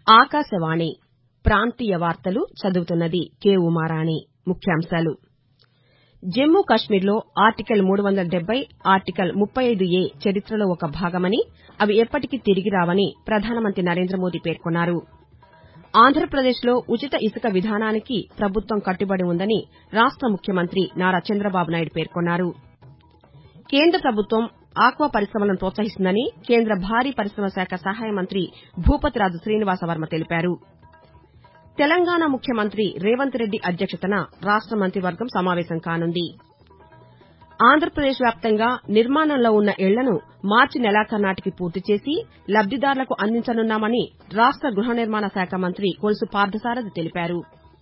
ఆకాశవాణి ప్రాంతీయ వార్తలు చదువుతున్నది కే ఉమారాణి ముఖ్యాంశాలు జమ్మూ కశ్మీర్లో ఆర్టికల్ మూడు వందల డెబ్బై ఆర్టికల్ ముప్పై ఐదు ఏ చరిత్రలో ఒక భాగమని అవి ఎప్పటికీ తిరిగి రావని ప్రధానమంత్రి నరేంద్రమోదీ పేర్కొన్నారు ఆంధ్రప్రదేశ్లో ఉచిత ఇసుక విధానానికి ప్రభుత్వం కట్టుబడి ఉందని రాష్ట ముఖ్యమంత్రి నారా చంద్రబాబు నాయుడు పేర్కొన్నారు కేంద్ర ప్రభుత్వం ఆక్వా పరిశమలను ప్రోత్సహిస్తుందని కేంద్ర భారీ పరిశమల శాఖ సహాయ మంత్రి భూపతిరాజు శ్రీనివాసవర్మ తెలిపారు తెలంగాణ ముఖ్యమంత్రి రేవంత్ రెడ్డి అధ్యక్షతన రాష్ట మంత్రివర్గం సమావేశం కానుంది ఆంధ్రప్రదేశ్ వ్యాప్తంగా నిర్మాణంలో ఉన్న ఇళ్లను మార్చి నెలాఖరు నాటికి పూర్తి చేసి లబ్దిదారులకు అందించనున్నామని రాష్ట గృహ నిర్మాణ శాఖ మంత్రి కొలుసు పార్దసారథి తెలిపారు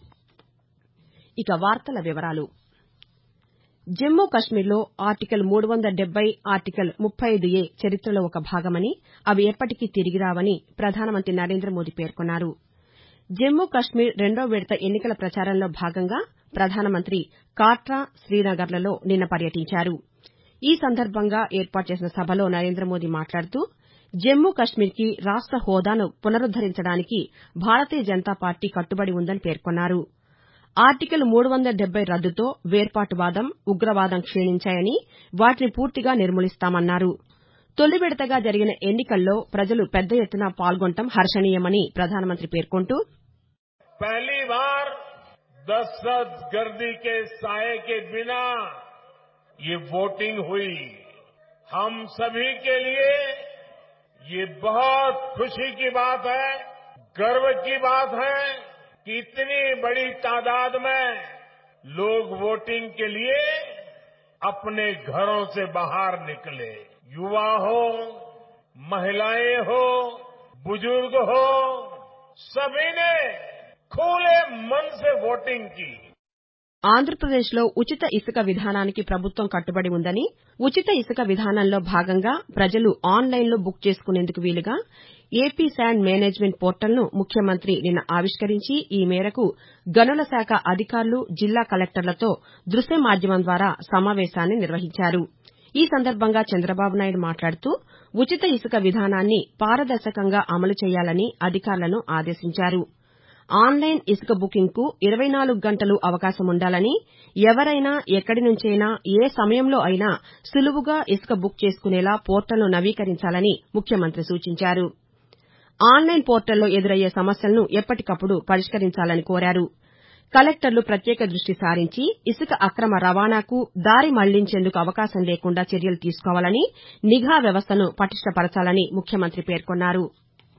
జమ్మూ కశ్మీర్లో ఆర్టికల్ మూడు వందల డెబ్బై ఆర్టికల్ ముప్పై ఐదు ఏ చరిత్రలో ఒక భాగమని అవి ఎప్పటికీ తిరిగి రావని ప్రధానమంత్రి నరేంద్రమోదీ పేర్కొన్నారు జమ్మూ కశ్మీర్ రెండో విడత ఎన్నికల ప్రచారంలో భాగంగా ప్రధానమంత్రి కాట్రా శ్రీనగర్లలో నిన్న పర్యటించారు ఈ సందర్భంగా ఏర్పాటు చేసిన సభలో నరేంద్రమోదీ మాట్లాడుతూ జమ్మూ కశ్మీర్కి రాష్ట హోదాను పునరుద్దరించడానికి భారతీయ జనతా పార్టీ కట్టుబడి ఉందని పేర్కొన్నారు ఆర్టికల్ మూడు వందల డెబ్బై రద్దుతో వేర్పాటువాదం ఉగ్రవాదం క్షీణించాయని వాటిని పూర్తిగా నిర్మూలిస్తామన్నారు తొలి విడతగా జరిగిన ఎన్నికల్లో ప్రజలు పెద్ద ఎత్తున పాల్గొనడం హర్షణీయమని ప్రధానమంత్రి పేర్కొంటూ पहली बार दहशत गर्दी के साये के बिना ये वोटिंग हुई हम सभी के लिए ये बहुत खुशी की बात है गर्व की बात है कि इतनी बड़ी तादाद में लोग वोटिंग के लिए अपने घरों से बाहर निकले युवा हो महिलाएं हो बुजुर्ग हो सभी ने खुले मन से वोटिंग की ఆంధ్రప్రదేశ్లో ఉచిత ఇసుక విధానానికి ప్రభుత్వం కట్టుబడి ఉందని ఉచిత ఇసుక విధానంలో భాగంగా ప్రజలు ఆన్లైన్లో బుక్ చేసుకునేందుకు వీలుగా ఏపీ శాండ్ మేనేజ్మెంట్ పోర్టల్ను ముఖ్యమంత్రి నిన్న ఆవిష్కరించి ఈ మేరకు గనుల శాఖ అధికారులు జిల్లా కలెక్టర్లతో దృశ్య మాధ్యమం ద్వారా సమావేశాన్ని నిర్వహించారు ఈ సందర్భంగా చంద్రబాబు నాయుడు మాట్లాడుతూ ఉచిత ఇసుక విధానాన్ని పారదర్శకంగా అమలు చేయాలని అధికారులను ఆదేశించారు ఆన్లైన్ ఇసుక బుకింగ్కు ఇరవై నాలుగు గంటలు అవకాశం ఉండాలని ఎవరైనా ఎక్కడి నుంచైనా ఏ సమయంలో అయినా సులువుగా ఇసుక బుక్ చేసుకునేలా పోర్టల్ను నవీకరించాలని ముఖ్యమంత్రి సూచించారు ఆన్లైన్ పోర్టల్లో ఎదురయ్యే సమస్యలను ఎప్పటికప్పుడు పరిష్కరించాలని కోరారు కలెక్టర్లు ప్రత్యేక దృష్టి సారించి ఇసుక అక్రమ రవాణాకు దారి మళ్లించేందుకు అవకాశం లేకుండా చర్యలు తీసుకోవాలని నిఘా వ్యవస్థను పటిష్టపరచాలని ముఖ్యమంత్రి పేర్కొన్నారు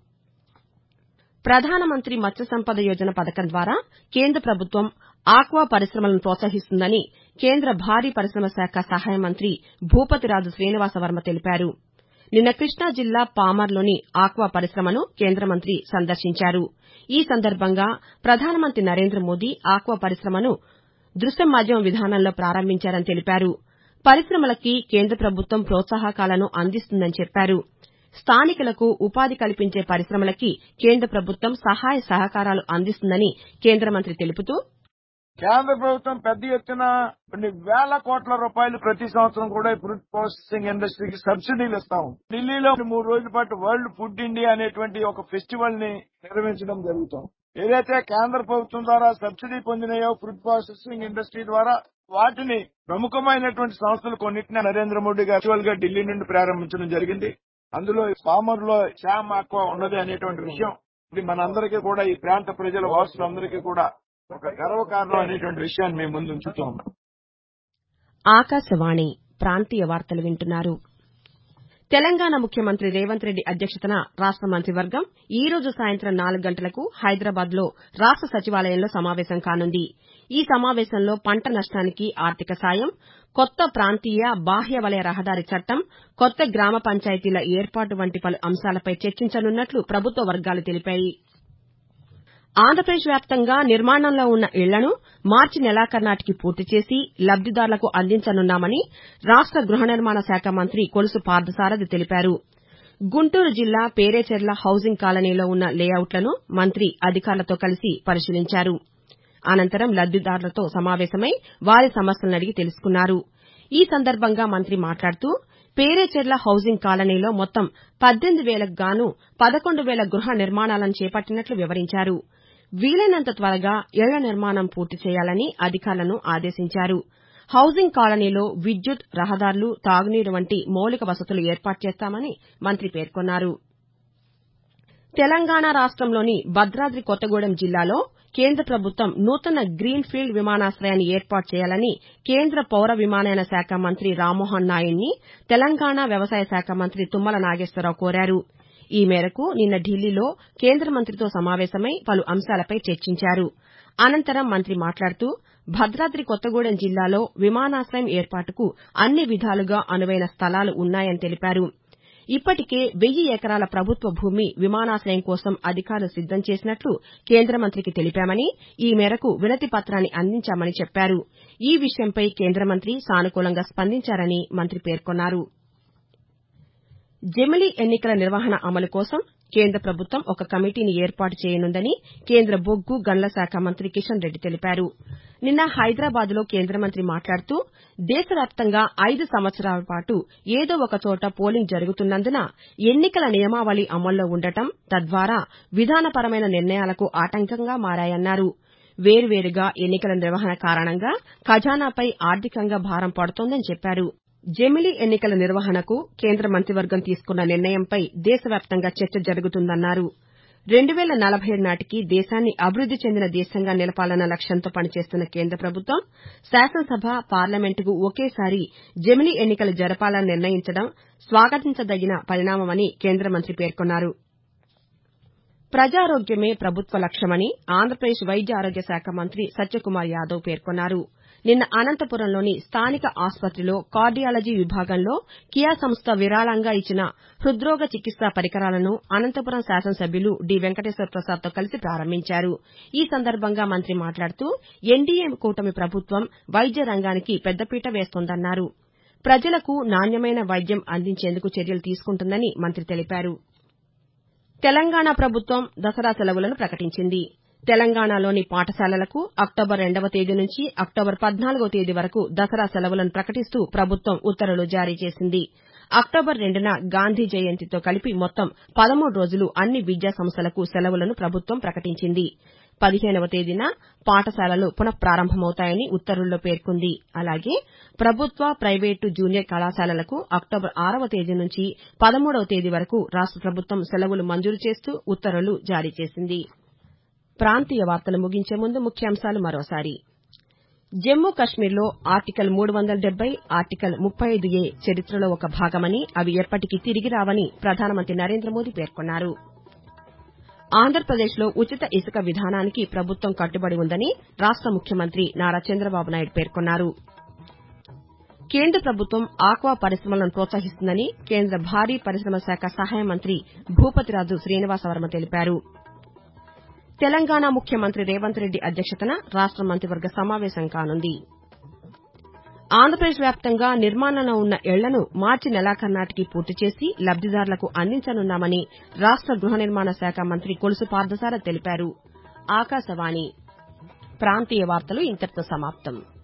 ప్రధానమంత్రి మత్స్య సంపద యోజన పథకం ద్వారా కేంద్ర ప్రభుత్వం ఆక్వా పరిశమలను ప్రోత్సహిస్తుందని కేంద్ర భారీ పరిశమల శాఖ సహాయ మంత్రి భూపతిరాజు శ్రీనివాసవర్మ తెలిపారు నిన్న కృష్ణా జిల్లా పామర్లోని ఆక్వా పరిశమను కేంద్ర మంత్రి సందర్శించారు ఈ సందర్భంగా ప్రధానమంత్రి నరేంద్రమోదీ ఆక్వా పరిశమను దృశ్య మాధ్యమ విధానంలో ప్రారంభించారని తెలిపారు పరిశమలకి కేంద్ర ప్రభుత్వం ప్రోత్సాహకాలను అందిస్తుందని చెప్పారు స్థానికులకు ఉపాధి కల్పించే పరిశమలకి కేంద్ర ప్రభుత్వం సహాయ సహకారాలు అందిస్తుందని కేంద్ర మంత్రి తెలుపుతూ కేంద్ర ప్రభుత్వం పెద్ద ఎత్తున కొన్ని వేల కోట్ల రూపాయలు ప్రతి సంవత్సరం కూడా ఫుడ్ ప్రాసెసింగ్ ఇండస్ట్రీకి సబ్సిడీలు ఇస్తాం ఢిల్లీలో మూడు రోజుల పాటు వరల్డ్ ఫుడ్ ఇండియా అనేటువంటి ఒక ఫెస్టివల్ ని నిర్వహించడం జరుగుతాం ఏదైతే కేంద్ర ప్రభుత్వం ద్వారా సబ్సిడీ పొందినాయో ఫుడ్ ప్రాసెసింగ్ ఇండస్ట్రీ ద్వారా వాటిని ప్రముఖమైనటువంటి సంస్థలు కొన్నిటిని నరేంద్ర మోడీ గారు గా ఢిల్లీ నుండి ప్రారంభించడం జరిగింది అందులో పామర్ లో శామ్ ఆక్వా ఉన్నది అనేటువంటి విషయం ఇది మనందరికీ కూడా ఈ ప్రాంత ప్రజల వాసులందరికీ కూడా ఒక గర్వకారణం అనేటువంటి విషయాన్ని మేము ముందు ఉంచుతూ ఉన్నాం ఆకాశవాణి ప్రాంతీయ వార్తలు వింటున్నారు తెలంగాణ ముఖ్యమంత్రి రేవంత్ రెడ్డి అధ్యక్షతన రాష్ట మంత్రివర్గం ఈ రోజు సాయంత్రం నాలుగు గంటలకు హైదరాబాద్ లో రాష్ట సచివాలయంలో సమావేశం కానుంది ఈ సమావేశంలో పంట నష్టానికి ఆర్థిక సాయం కొత్త ప్రాంతీయ బాహ్య వలయ రహదారి చట్టం కొత్త గ్రామ పంచాయతీల ఏర్పాటు వంటి పలు అంశాలపై చర్చించనున్నట్లు ప్రభుత్వ వర్గాలు తెలిపాయి ఆంధ్రప్రదేశ్ వ్యాప్తంగా నిర్మాణంలో ఉన్న ఇళ్లను మార్చి నెలాఖరు నాటికి పూర్తి చేసి లబ్దిదారులకు అందించనున్నామని రాష్ట గృహ నిర్మాణ శాఖ మంత్రి కొలుసు పార్దసారథి తెలిపారు గుంటూరు జిల్లా పేరేచెర్ల హౌసింగ్ కాలనీలో ఉన్న లేఅవుట్లను మంత్రి అధికారులతో కలిసి పరిశీలించారు అనంతరం లబ్దిదారులతో సమావేశమై వారి సమస్యలను అడిగి తెలుసుకున్నారు ఈ సందర్భంగా మంత్రి మాట్లాడుతూ పేరేచెర్ల హౌసింగ్ కాలనీలో మొత్తం పద్దెనిమిది వేలకు గాను పదకొండు వేల గృహ నిర్మాణాలను చేపట్టినట్లు వివరించారు వీలైనంత త్వరగా ఇళ్ల నిర్మాణం పూర్తి చేయాలని అధికారులను ఆదేశించారు హౌసింగ్ కాలనీలో విద్యుత్ రహదారులు తాగునీరు వంటి మౌలిక వసతులు ఏర్పాటు చేస్తామని మంత్రి పేర్కొన్నారు తెలంగాణ రాష్టంలోని భద్రాద్రి కొత్తగూడెం జిల్లాలో కేంద్ర ప్రభుత్వం నూతన గ్రీన్ ఫీల్డ్ విమానాశయాన్ని ఏర్పాటు చేయాలని కేంద్ర పౌర విమానయాన శాఖ మంత్రి రామ్మోహన్ నాయుడిని తెలంగాణ వ్యవసాయ శాఖ మంత్రి తుమ్మల నాగేశ్వరరావు కోరారు ఈ మేరకు నిన్న ఢిల్లీలో కేంద్ర మంత్రితో సమావేశమై పలు అంశాలపై చర్చించారు అనంతరం మంత్రి మాట్లాడుతూ భద్రాద్రి కొత్తగూడెం జిల్లాలో విమానాశయం ఏర్పాటుకు అన్ని విధాలుగా అనువైన స్థలాలు ఉన్నాయని తెలిపారు ఇప్పటికే వెయ్యి ఎకరాల ప్రభుత్వ భూమి విమానాశయం కోసం అధికారులు సిద్దం చేసినట్లు కేంద్ర మంత్రికి తెలిపామని ఈ మేరకు వినతి పత్రాన్ని అందించామని చెప్పారు ఈ విషయంపై కేంద్ర మంత్రి సానుకూలంగా స్పందించారని మంత్రి పేర్కొన్నారు జమిలీ ఎన్నికల నిర్వహణ అమలు కోసం కేంద్ర ప్రభుత్వం ఒక కమిటీని ఏర్పాటు చేయనుందని కేంద్ర బొగ్గు గనుల శాఖ మంత్రి కిషన్ రెడ్డి తెలిపారు నిన్న హైదరాబాద్లో కేంద్ర మంత్రి మాట్లాడుతూ దేశవ్యాప్తంగా ఐదు సంవత్సరాల పాటు ఏదో ఒక చోట పోలింగ్ జరుగుతున్నందున ఎన్నికల నియమావళి అమల్లో ఉండటం తద్వారా విధానపరమైన నిర్ణయాలకు ఆటంకంగా మారాయన్నారు వేర్వేరుగా ఎన్నికల నిర్వహణ కారణంగా ఖజానాపై ఆర్థికంగా భారం పడుతోందని చెప్పారు జమిలీ ఎన్నికల నిర్వహణకు కేంద్ర మంత్రివర్గం తీసుకున్న నిర్ణయంపై దేశవ్యాప్తంగా చర్చ జరుగుతుందన్నారు రెండు వేల నలభై ఏడు నాటికి దేశాన్ని అభివృద్ది చెందిన దేశంగా నిలపాలన్న లక్ష్యంతో పనిచేస్తున్న కేంద్ర ప్రభుత్వం శాసనసభ పార్లమెంటుకు ఒకేసారి జమిలీ ఎన్నికలు జరపాలని నిర్ణయించడం స్వాగతించదగిన పరిణామమని కేంద్ర మంత్రి పేర్కొన్నారు ప్రజారోగ్యమే ప్రభుత్వ లక్ష్యమని ఆంధ్రప్రదేశ్ వైద్య ఆరోగ్య శాఖ మంత్రి సత్యకుమార్ యాదవ్ పేర్కొన్నారు నిన్న అనంతపురంలోని స్థానిక ఆసుపత్రిలో కార్డియాలజీ విభాగంలో కియా సంస్థ విరాళంగా ఇచ్చిన హృద్రోగ చికిత్సా పరికరాలను అనంతపురం శాసనసభ్యులు డి వెంకటేశ్వర ప్రసాద్తో కలిసి ప్రారంభించారు ఈ సందర్భంగా మంత్రి మాట్లాడుతూ ఎన్డీఏ కూటమి ప్రభుత్వం వైద్య రంగానికి పెద్దపీట వేస్తోందన్నారు ప్రజలకు నాణ్యమైన వైద్యం అందించేందుకు చర్యలు తీసుకుంటుందని మంత్రి తెలిపారు తెలంగాణ ప్రభుత్వం దసరా సెలవులను ప్రకటించింది తెలంగాణలోని పాఠశాలలకు అక్టోబర్ రెండవ తేదీ నుంచి అక్టోబర్ పద్నాలుగో తేదీ వరకు దసరా సెలవులను ప్రకటిస్తూ ప్రభుత్వం ఉత్తర్వులు జారీ చేసింది అక్టోబర్ రెండున గాంధీ జయంతితో కలిపి మొత్తం పదమూడు రోజులు అన్ని విద్యా సంస్థలకు సెలవులను ప్రభుత్వం ప్రకటించింది పదిహేనవ తేదీన పాఠశాలలు పునఃపారంభమవుతాయని ఉత్తర్వుల్లో పేర్కొంది అలాగే ప్రభుత్వ ప్రైవేటు జూనియర్ కళాశాలలకు అక్టోబర్ ఆరవ తేదీ నుంచి పదమూడవ తేదీ వరకు రాష్ట ప్రభుత్వం సెలవులు మంజూరు చేస్తూ ఉత్తర్వులు జారీ చేసింది ప్రాంతీయ వార్తలు ముగించే ముందు ముఖ్యాంశాలు మరోసారి జమ్మూ కశ్మీర్లో ఆర్టికల్ మూడు వందల డెబ్బై ఆర్టికల్ ముప్పై ఐదు ఏ చరిత్రలో ఒక భాగమని అవి ఎప్పటికీ తిరిగి రావని ప్రధానమంత్రి నరేంద్ర మోదీ పేర్కొన్నారు ఆంధ్రప్రదేశ్లో ఉచిత ఇసుక విధానానికి ప్రభుత్వం కట్టుబడి ఉందని రాష్ట ముఖ్యమంత్రి నారా చంద్రబాబు నాయుడు పేర్కొన్నారు కేంద్ర ప్రభుత్వం ఆక్వా పరిశ్రమలను ప్రోత్సహిస్తుందని కేంద్ర భారీ పరిశ్రమల శాఖ సహాయ మంత్రి భూపతిరాజు శ్రీనివాసవర్మ తెలిపారు తెలంగాణ ముఖ్యమంత్రి రేవంత్ రెడ్డి అధ్యక్షతన రాష్ట మంత్రివర్గ సమావేశం కానుంది ఆంధ్రప్రదేశ్ వ్యాప్తంగా నిర్మాణంలో ఉన్న ఇళ్లను మార్చి నెలాఖరు నాటికి పూర్తి చేసి లబ్దిదారులకు అందించనున్నామని రాష్ట గృహ నిర్మాణ శాఖ మంత్రి కొలుసు పార్థసారథి తెలిపారు ఆకాశవాణి ప్రాంతీయ వార్తలు ఇంతటితో సమాప్తం